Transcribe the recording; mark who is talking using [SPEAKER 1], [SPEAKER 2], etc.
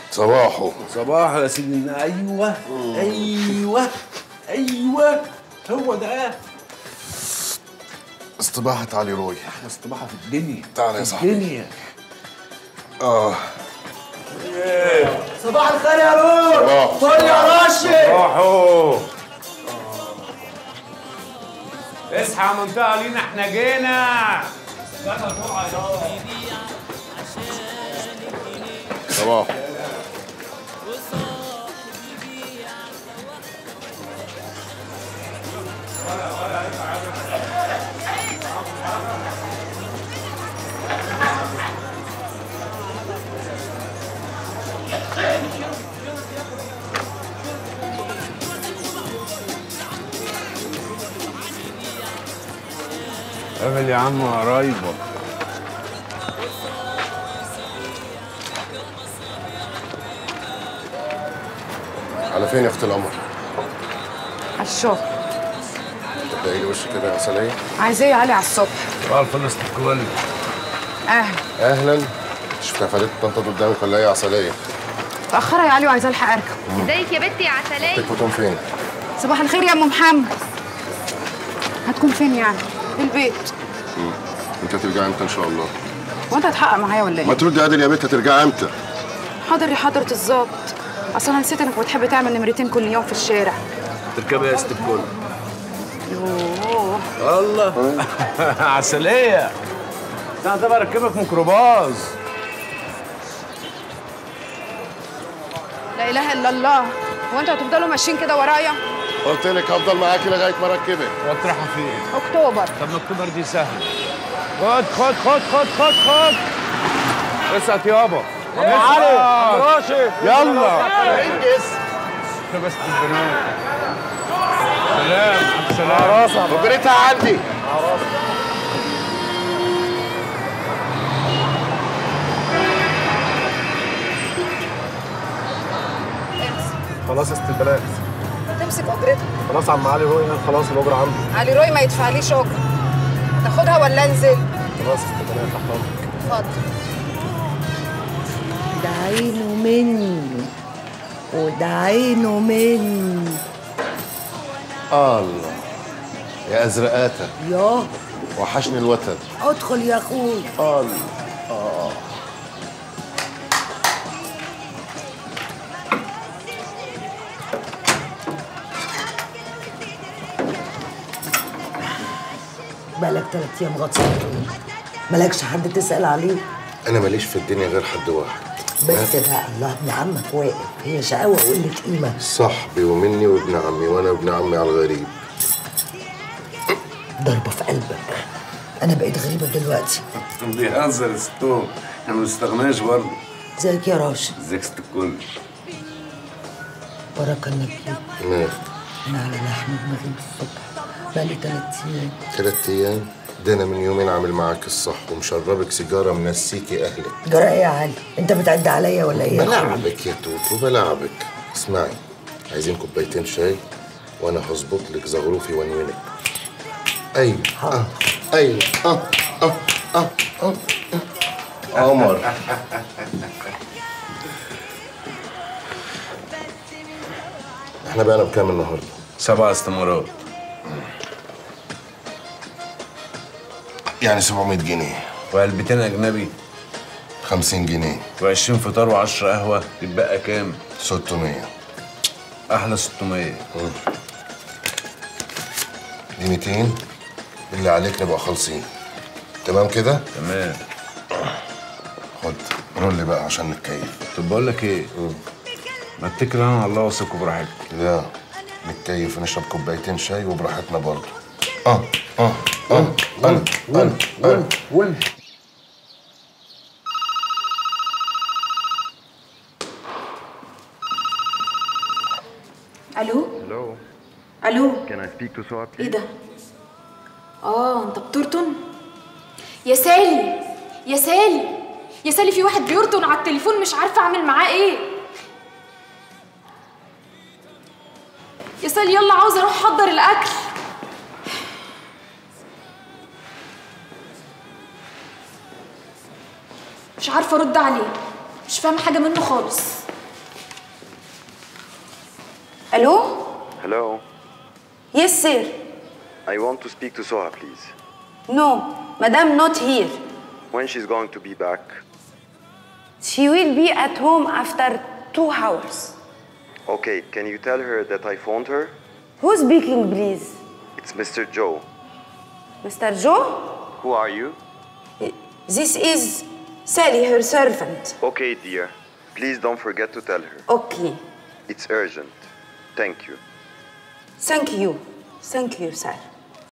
[SPEAKER 1] صباحه
[SPEAKER 2] صباح يا سيدي ايوه ايوه ايوه هو ده
[SPEAKER 1] استباحة علي روي
[SPEAKER 2] احلى استباحه في الدنيا
[SPEAKER 1] تعال يا
[SPEAKER 2] في
[SPEAKER 1] صاحبي.
[SPEAKER 2] الدنيا
[SPEAKER 1] اه
[SPEAKER 3] صباح الخير يا روح
[SPEAKER 1] صباح
[SPEAKER 3] فل يا راشد
[SPEAKER 2] روحوا اصحى يا منطقه لينا احنا جينا
[SPEAKER 1] صباح
[SPEAKER 2] قابل يا عم قرايبك
[SPEAKER 1] على فين يا اخت القمر؟
[SPEAKER 4] على الشغل
[SPEAKER 1] تبدأي لي وشك كده يا عسلية
[SPEAKER 4] عايزاه يا علي على الصبح
[SPEAKER 2] بقى الفلوس الكل
[SPEAKER 4] اهلا
[SPEAKER 1] اهلا شفتها فاتت طنطا قدامك ولا ايه يا عسلية؟
[SPEAKER 4] متأخرة يا علي وعايزة الحق اركب
[SPEAKER 5] ازيك يا بنتي يا عسلية
[SPEAKER 1] تك وتقوم فين؟
[SPEAKER 4] صباح الخير يا ام محمد هتكون فين يعني؟ في البيت
[SPEAKER 1] انت هترجعي امتى ان شاء الله؟
[SPEAKER 4] وانت هتحقق معايا ولا
[SPEAKER 1] ما
[SPEAKER 4] ايه؟
[SPEAKER 1] تردي عادل يا بنت هترجعي امتى؟
[SPEAKER 4] حاضر يا حضرة الظابط اصل انا نسيت انك بتحب تعمل نمرتين كل يوم في الشارع
[SPEAKER 2] تركبي يا ست الكل
[SPEAKER 4] يوه
[SPEAKER 2] الله عسلية ده انا طبعا اركبك ميكروباص
[SPEAKER 4] لا اله الا الله هو انتوا هتفضلوا ماشيين كده ورايا؟
[SPEAKER 1] قلت لك هفضل معاكي لغاية ما اركبك
[SPEAKER 2] وتروحوا فين؟
[SPEAKER 4] اكتوبر
[SPEAKER 2] طب ما اكتوبر دي سهلة خد خد خد خد خد خد اسقط يابا يا علي راشد يلا
[SPEAKER 1] انجز
[SPEAKER 2] بس البنات سلام سلام
[SPEAKER 1] ركبتها عندي
[SPEAKER 6] خلاص استبلاغ
[SPEAKER 4] تمسك اجرتك
[SPEAKER 6] خلاص عم علي روي خلاص الاجره عنده
[SPEAKER 4] علي روي ما يدفعليش اجره تاخدها ولا انزل؟
[SPEAKER 6] خلاص استبلاغ تحت امرك
[SPEAKER 4] اتفضل
[SPEAKER 7] ده عينه مني وده عينه مني
[SPEAKER 1] الله يا ازرقاته
[SPEAKER 7] ياه
[SPEAKER 1] وحشني الوتد
[SPEAKER 7] ادخل يا اخوي
[SPEAKER 1] الله
[SPEAKER 7] بقالك تلات ايام غطسان مالكش حد تسأل عليه
[SPEAKER 1] انا ماليش في الدنيا غير حد واحد
[SPEAKER 7] بس بقى الله ابن عمك واقف هي شقاوة وقلة قيمة
[SPEAKER 1] صاحبي ومني وابن عمي وانا ابن عمي على الغريب
[SPEAKER 7] ضربة في قلبك أنا بقيت غريبة دلوقتي
[SPEAKER 2] بيهزر ستوم احنا ما نستغناش برضه
[SPEAKER 7] ازيك يا راشد
[SPEAKER 2] ازيك ست الكل
[SPEAKER 7] بارك الله فيك
[SPEAKER 1] مال
[SPEAKER 7] أنا على لحم دماغي من الصبح بقالي تلات أيام
[SPEAKER 1] تلات ايام ده انا من يومين عامل معاك الصح ومشربك سيجاره منسيكي اهلك
[SPEAKER 7] جرى إيه يا علي؟ أنت بتعد عليا ولا إيه؟ يا أخوي؟
[SPEAKER 1] بلعبك يا توتو بلعبك اسمعي عايزين كوبايتين شاي وانا هظبط لك زغروفي وانينك ايوه اه ايوه اه اه اه اه آه. قمر احنا بقينا بكام النهارده؟
[SPEAKER 2] سبع استمارات
[SPEAKER 1] يعني 700 جنيه
[SPEAKER 2] وعلبتين اجنبي
[SPEAKER 1] 50 جنيه
[SPEAKER 2] و20 فطار و10 قهوه يتبقى كام
[SPEAKER 1] 600
[SPEAKER 2] احلى 600
[SPEAKER 1] دي 200 اللي عليك نبقى خالصين تمام كده؟
[SPEAKER 2] تمام
[SPEAKER 1] خد رول بقى عشان نتكيف
[SPEAKER 2] طب بقول لك ايه ما اتكل انا على الله واثق براحتك
[SPEAKER 1] لا نتكيف ونشرب كوبايتين شاي وبراحتنا برضه اه اه اه انا انا انا
[SPEAKER 2] وين
[SPEAKER 4] الو
[SPEAKER 8] Hello,
[SPEAKER 4] الو
[SPEAKER 8] can I speak to Suha,
[SPEAKER 4] ايه
[SPEAKER 8] please?
[SPEAKER 4] ده؟ اه انت بترطن؟
[SPEAKER 5] يا سالي يا سالي يا سالي في واحد بيرطن على التليفون مش عارفه اعمل معاه ايه يا سالي يلا عاوزه اروح احضر الاكل مش عارفه ارد عليه مش فاهمه حاجه منه خالص
[SPEAKER 4] الو
[SPEAKER 8] Hello.
[SPEAKER 4] يس سير
[SPEAKER 8] I want to speak to Soha, please.
[SPEAKER 4] نو مدام نوت هير
[SPEAKER 8] When she's going to be back?
[SPEAKER 4] She will be at home after two hours.
[SPEAKER 8] Okay, can you tell her that I phoned her?
[SPEAKER 4] Who's speaking, please?
[SPEAKER 8] It's Mr. Joe.
[SPEAKER 4] Mr. Joe?
[SPEAKER 8] Who are you?
[SPEAKER 4] This is Sally, her servant.
[SPEAKER 8] Okay, dear. Please don't forget to tell her.
[SPEAKER 4] Okay.
[SPEAKER 8] It's urgent. Thank you.
[SPEAKER 4] Thank you. Thank you, sir.